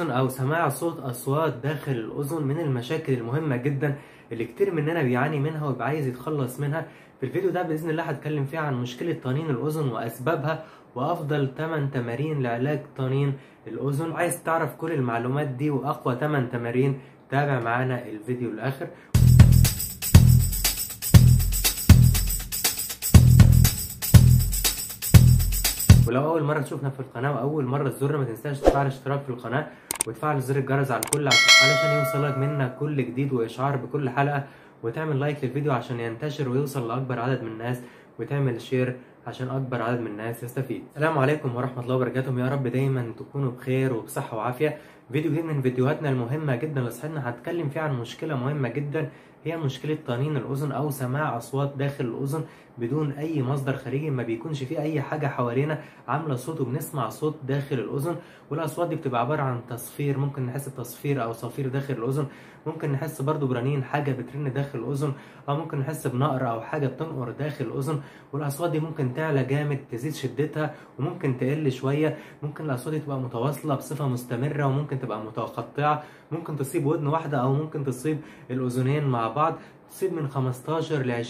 الأذن أو سماع صوت أصوات داخل الأذن من المشاكل المهمة جدا اللي كتير مننا بيعاني منها ويبقى عايز يتخلص منها في الفيديو ده بإذن الله هتكلم فيه عن مشكلة طنين الأذن وأسبابها وأفضل 8 تمارين لعلاج طنين الأذن عايز تعرف كل المعلومات دي وأقوى 8 تمارين تابع معانا الفيديو الآخر ولو اول مره تشوفنا في القناه واول مره تزورنا ما تنساش تفعل اشتراك في القناه وتفعل زر الجرس على الكل علشان يوصلك منا كل جديد واشعار بكل حلقه وتعمل لايك للفيديو عشان ينتشر ويوصل لاكبر عدد من الناس وتعمل شير عشان اكبر عدد من الناس يستفيد السلام عليكم ورحمه الله وبركاته يا رب دايما تكونوا بخير وبصحه وعافيه فيديو جديد من فيديوهاتنا المهمه جدا لصحتنا هتكلم فيه عن مشكله مهمه جدا هي مشكله طنين الاذن او سماع اصوات داخل الاذن بدون اي مصدر خارجي ما بيكونش فيه اي حاجه حوالينا عامله صوت وبنسمع صوت داخل الاذن والاصوات دي بتبقى عباره عن تصفير ممكن نحس بتصفير او صفير داخل الاذن ممكن نحس برضو برنين حاجه بترن داخل الاذن او ممكن نحس بنقر او حاجه بتنقر داخل الاذن والاصوات دي ممكن تعلى جامد تزيد شدتها وممكن تقل شويه ممكن الاصوات دي تبقى متواصله بصفه مستمره وممكن تبقى متقطعه ممكن تصيب ودن واحده او ممكن تصيب الاذنين مع بعض تصيب من 15 ل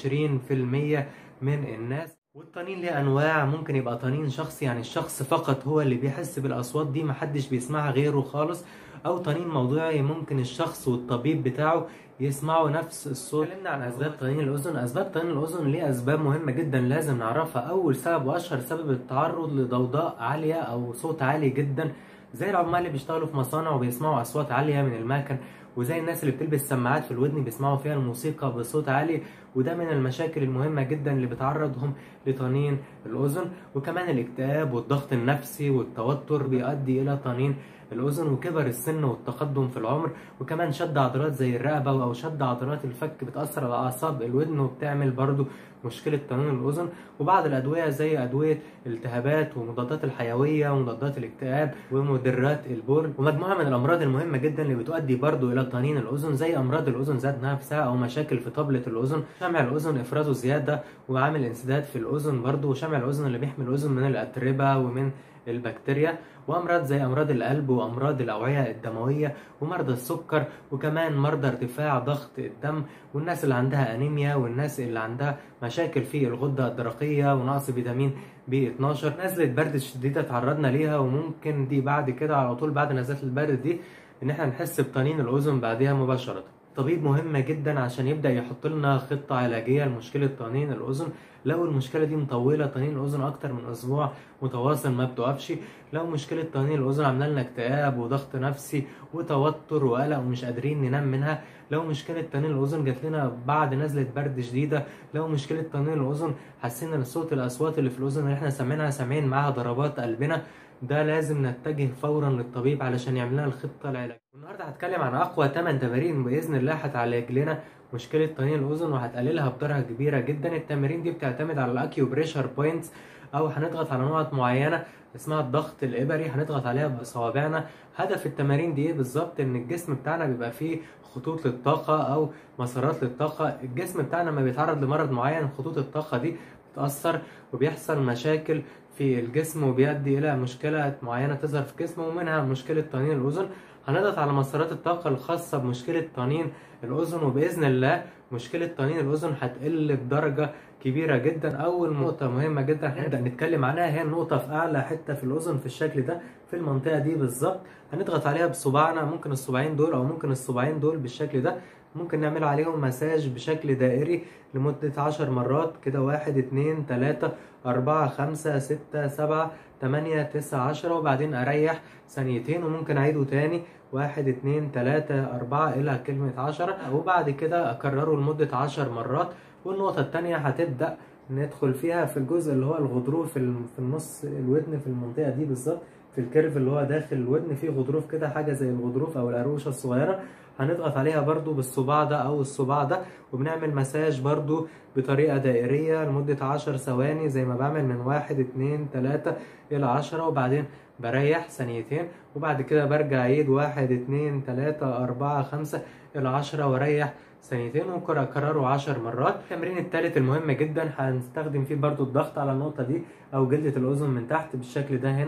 20% من الناس والطنين ليه انواع ممكن يبقى طنين شخصي يعني الشخص فقط هو اللي بيحس بالاصوات دي محدش بيسمعها غيره خالص او طنين موضوعي ممكن الشخص والطبيب بتاعه يسمعوا نفس الصوت اتكلمنا عن اسباب طنين الاذن اسباب طنين الاذن ليه اسباب مهمه جدا لازم نعرفها اول سبب واشهر سبب التعرض لضوضاء عاليه او صوت عالي جدا زي العمال اللي بيشتغلوا في مصانع وبيسمعوا اصوات عاليه من المكن وزي الناس اللي بتلبس سماعات في الودن بيسمعوا فيها الموسيقى بصوت عالي وده من المشاكل المهمة جدا اللي بتعرضهم لطنين الأذن وكمان الاكتئاب والضغط النفسي والتوتر بيؤدي إلى طنين الأذن وكبر السن والتقدم في العمر وكمان شد عضلات زي الرقبة أو شد عضلات الفك بتأثر على أعصاب الودن وبتعمل برضو مشكلة طنين الأذن وبعض الأدوية زي أدوية الالتهابات ومضادات الحيوية ومضادات الاكتئاب ومدرات البول ومجموعة من الأمراض المهمة جدا اللي بتؤدي برضو إلى طنين الأذن زي أمراض الأذن ذات نفسها أو مشاكل في طبلة الأذن شمع الأذن إفرازه زيادة وعامل انسداد في الأذن برضو وشمع الأذن اللي بيحمي الأذن من الأتربة ومن البكتيريا وامراض زي امراض القلب وامراض الاوعيه الدمويه ومرضى السكر وكمان مرضى ارتفاع ضغط الدم والناس اللي عندها انيميا والناس اللي عندها مشاكل في الغده الدرقيه ونقص فيتامين بي 12 نزله برد شديده تعرضنا ليها وممكن دي بعد كده على طول بعد نزلات البرد دي ان احنا نحس بطنين الاذن بعدها مباشره طبيب مهمة جدا عشان يبدأ يحط لنا خطة علاجية لمشكلة طنين الأذن لو المشكلة دي مطولة طنين الأذن أكتر من أسبوع متواصل ما بتقفش لو مشكلة طنين الأذن عاملة لنا اكتئاب وضغط نفسي وتوتر وقلق ومش قادرين ننام منها لو مشكلة طنين الأذن جات لنا بعد نزلة برد شديدة لو مشكلة طنين الأذن حسينا ان صوت الأصوات اللي في الأذن اللي احنا سامعينها سامعين معاها ضربات قلبنا ده لازم نتجه فورا للطبيب علشان يعمل لنا الخطه العلاجيه النهارده هتكلم عن اقوى 8 تمارين باذن الله هتعالج لنا مشكله طنين الاذن وهتقللها بدرجه كبيره جدا التمارين دي بتعتمد على الاكيو بريشر بوينتس او هنضغط على نقط معينه اسمها الضغط الابري هنضغط عليها بصوابعنا هدف التمارين دي ايه بالظبط ان الجسم بتاعنا بيبقى فيه خطوط للطاقه او مسارات للطاقه الجسم بتاعنا لما بيتعرض لمرض معين خطوط الطاقه دي بتاثر وبيحصل مشاكل في الجسم وبيؤدي الى مشكله معينه تظهر في الجسم ومنها مشكله طنين الاذن هنضغط على مسارات الطاقه الخاصه بمشكله طنين الاذن وباذن الله مشكله طنين الاذن هتقل بدرجه كبيره جدا اول نقطه مهمه جدا هنبدا نتكلم عنها هي النقطه في اعلى حته في الاذن في الشكل ده في المنطقه دي بالظبط هنضغط عليها بصباعنا ممكن الصباعين دول او ممكن الصباعين دول بالشكل ده ممكن نعمل عليهم مساج بشكل دائري لمدة عشر مرات كده واحد اتنين تلاتة أربعة خمسة ستة سبعة تمانية تسعة عشرة وبعدين أريح ثانيتين وممكن أعيده تاني واحد اتنين تلاتة أربعة إلى كلمة عشرة وبعد كده أكرره لمدة عشر مرات والنقطة التانية هتبدأ ندخل فيها في الجزء اللي هو الغضروف في النص الودن في المنطقة دي بالظبط في الكيرف اللي هو داخل الودن فيه غضروف كده حاجة زي الغضروف أو القروشة الصغيرة هنضغط عليها برضو بالصباع ده او الصباع ده وبنعمل مساج برضو بطريقة دائرية لمدة عشر ثواني زي ما بعمل من واحد اتنين تلاتة الى عشرة وبعدين بريح ثانيتين وبعد كده برجع اعيد واحد اتنين تلاتة اربعة خمسة الى عشرة واريح ثانيتين ممكن اكرره عشر مرات التمرين التالت المهم جدا هنستخدم فيه برضو الضغط على النقطة دي او جلدة الاذن من تحت بالشكل ده هنا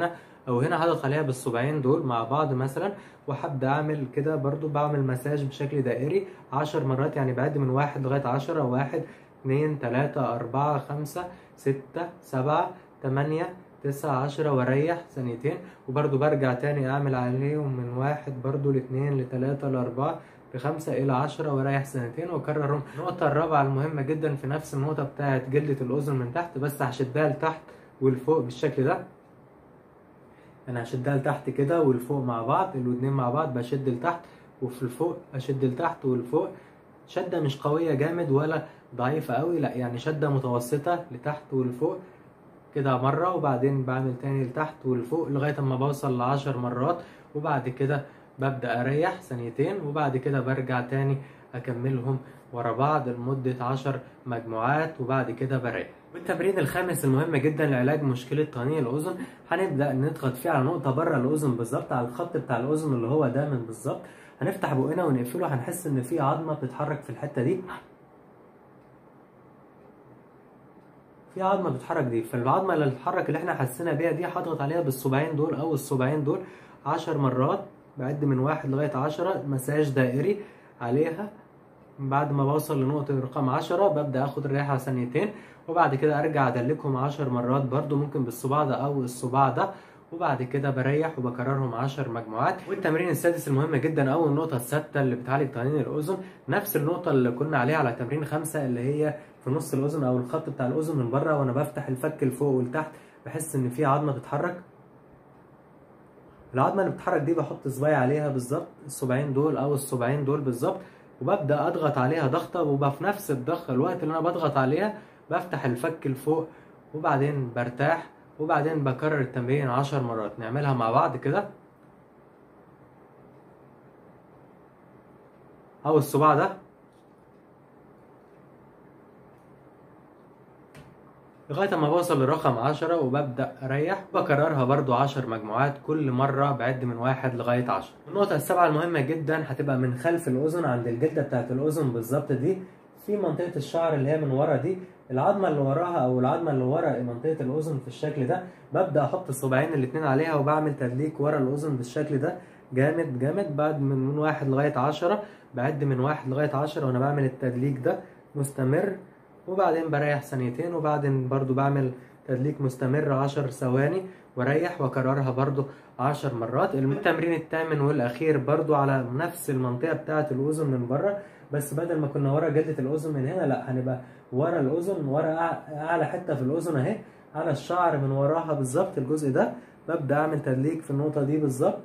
او هنا هضغط عليها بالصباعين دول مع بعض مثلا وهبدا اعمل كده برضو بعمل مساج بشكل دائري عشر مرات يعني بعد من واحد لغايه عشرة واحد اتنين تلاتة أربعة خمسة ستة سبعة تمانية تسعة عشرة واريح ثانيتين وبرضو برجع تاني اعمل عليهم من واحد برضو لاتنين لتلاتة لاربعة لخمسة إلى عشرة ورايح سنتين وأكررهم النقطة الرابعة المهمة جدا في نفس النقطة بتاعة جلدة الأذن من تحت بس هشدها لتحت ولفوق بالشكل ده أنا هشدها لتحت كده ولفوق مع بعض الودنين مع بعض بشد لتحت وفي الفوق أشد لتحت ولفوق شدة مش قوية جامد ولا ضعيفة قوي لا يعني شدة متوسطة لتحت ولفوق كده مرة وبعدين بعمل تاني لتحت ولفوق لغاية اما بوصل لعشر مرات وبعد كده ببدأ أريح ثانيتين وبعد كده برجع تاني أكملهم ورا بعض لمدة عشر مجموعات وبعد كده بريح والتمرين الخامس المهم جدا لعلاج مشكلة طنين الأذن هنبدأ نضغط فيه على نقطة بره الأذن بالظبط على الخط بتاع الأذن اللي هو ده من بالظبط هنفتح بقنا ونقفله هنحس إن في عظمة بتتحرك في الحتة دي في عظمه بتتحرك دي فالعظمه اللي بتتحرك اللي احنا حسينا بيها دي هضغط عليها بالصباعين دول او الصباعين دول عشر مرات بعد من واحد لغايه عشرة مساج دائري عليها بعد ما بوصل لنقطة رقم عشرة ببدأ اخد الريحة ثانيتين وبعد كده ارجع ادلكهم عشر مرات برضو ممكن بالصباع ده او الصباع ده وبعد كده بريح وبكررهم عشر مجموعات والتمرين السادس المهم جدا او النقطة الثابتة اللي بتعالج طنين الأذن نفس النقطة اللي كنا عليها على تمرين خمسة اللي هي في نص الأذن أو الخط بتاع الأذن من بره وأنا بفتح الفك لفوق ولتحت بحس إن في عظمة بتتحرك العظمة اللي بتتحرك دي بحط صباعي عليها بالظبط الصباعين دول أو الصباعين دول بالظبط وببدأ أضغط عليها ضغطة وبقى في نفس الضغط الوقت اللي أنا بضغط عليها بفتح الفك لفوق وبعدين برتاح وبعدين بكرر التمرين عشر مرات نعملها مع بعض كده أو الصباع ده لغاية ما بوصل لرقم عشرة وببدأ أريح بكررها برضو عشر مجموعات كل مرة بعد من واحد لغاية عشرة النقطة السابعة المهمة جدا هتبقى من خلف الأذن عند الجلدة بتاعت الأذن بالظبط دي في منطقة الشعر اللي هي من ورا دي العظمة اللي وراها أو العظمة اللي ورا منطقة الأذن في الشكل ده ببدأ أحط الصباعين الاتنين عليها وبعمل تدليك ورا الأذن بالشكل ده جامد جامد بعد من, من واحد لغاية عشرة بعد من واحد لغاية عشرة وأنا بعمل التدليك ده مستمر وبعدين بريح ثانيتين وبعدين برضو بعمل تدليك مستمر عشر ثواني واريح واكررها برضو عشر مرات التمرين الثامن والاخير برضو على نفس المنطقة بتاعة الاذن من بره بس بدل ما كنا ورا جلدة الاذن من هنا لا هنبقى ورا الاذن ورا اعلى حتة في الاذن اهي على الشعر من وراها بالظبط الجزء ده ببدأ اعمل تدليك في النقطة دي بالظبط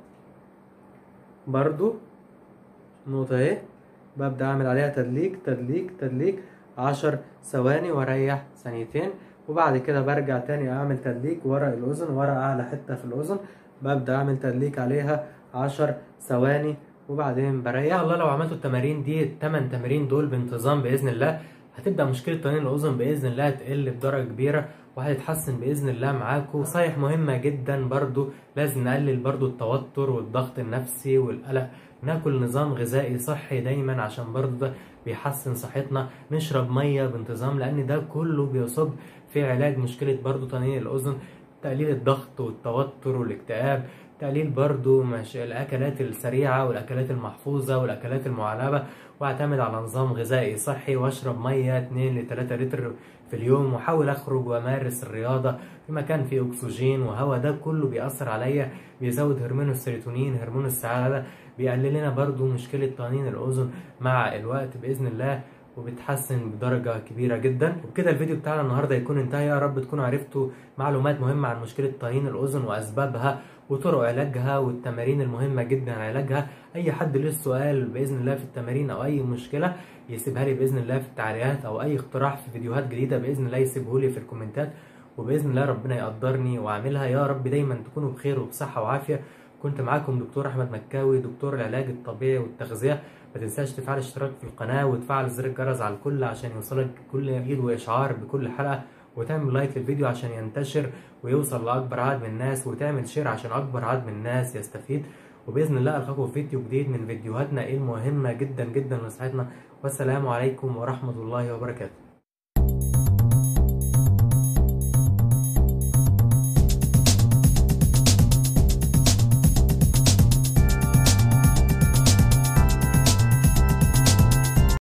برضو النقطة اهي ببدأ اعمل عليها تدليك تدليك تدليك عشر ثواني واريح ثانيتين وبعد كده برجع تاني اعمل تدليك ورا الاذن ورا اعلى حته في الاذن ببدا اعمل تدليك عليها عشر ثواني وبعدين بريح الله لو عملتوا التمارين دي الثمان تمارين دول بانتظام باذن الله هتبدا مشكله طنين الاذن باذن الله تقل بدرجه كبيره وهتتحسن باذن الله معاكم نصايح مهمه جدا برضو لازم نقلل برضو التوتر والضغط النفسي والقلق ناكل نظام غذائي صحي دايما عشان برضو ده بيحسن صحتنا نشرب ميه بانتظام لان ده كله بيصب في علاج مشكله برضو طنين الاذن تقليل الضغط والتوتر والاكتئاب تقليل برضو مش الاكلات السريعه والاكلات المحفوظه والاكلات المعلبه واعتمد على نظام غذائي صحي واشرب ميه 2 ل 3 لتر في اليوم واحاول اخرج وامارس الرياضه في مكان فيه اكسجين وهواء ده كله بيأثر عليا بيزود هرمون السيروتونين هرمون السعاده بيقلل لنا برضو مشكله طنين الاذن مع الوقت باذن الله وبتحسن بدرجة كبيرة جدا وبكده الفيديو بتاعنا النهاردة يكون انتهى يا رب تكونوا عرفتوا معلومات مهمة عن مشكلة طنين الأذن وأسبابها وطرق علاجها والتمارين المهمة جدا عن علاجها أي حد له سؤال بإذن الله في التمارين أو أي مشكلة يسيبها لي بإذن الله في التعليقات أو أي اقتراح في فيديوهات جديدة بإذن الله يسيبه لي في الكومنتات وبإذن الله ربنا يقدرني وأعملها يا رب دايما تكونوا بخير وبصحة وعافية كنت معاكم دكتور أحمد مكاوي دكتور العلاج الطبيعي والتغذية ما تنساش تفعل اشتراك في القناة وتفعل زر الجرس على الكل عشان يوصلك كل جديد وإشعار بكل حلقة وتعمل لايك للفيديو عشان ينتشر ويوصل لأكبر عدد من الناس وتعمل شير عشان أكبر عدد من الناس يستفيد وبإذن الله ألقاكم في فيديو جديد من فيديوهاتنا المهمة جدا جدا لصحتنا والسلام عليكم ورحمة الله وبركاته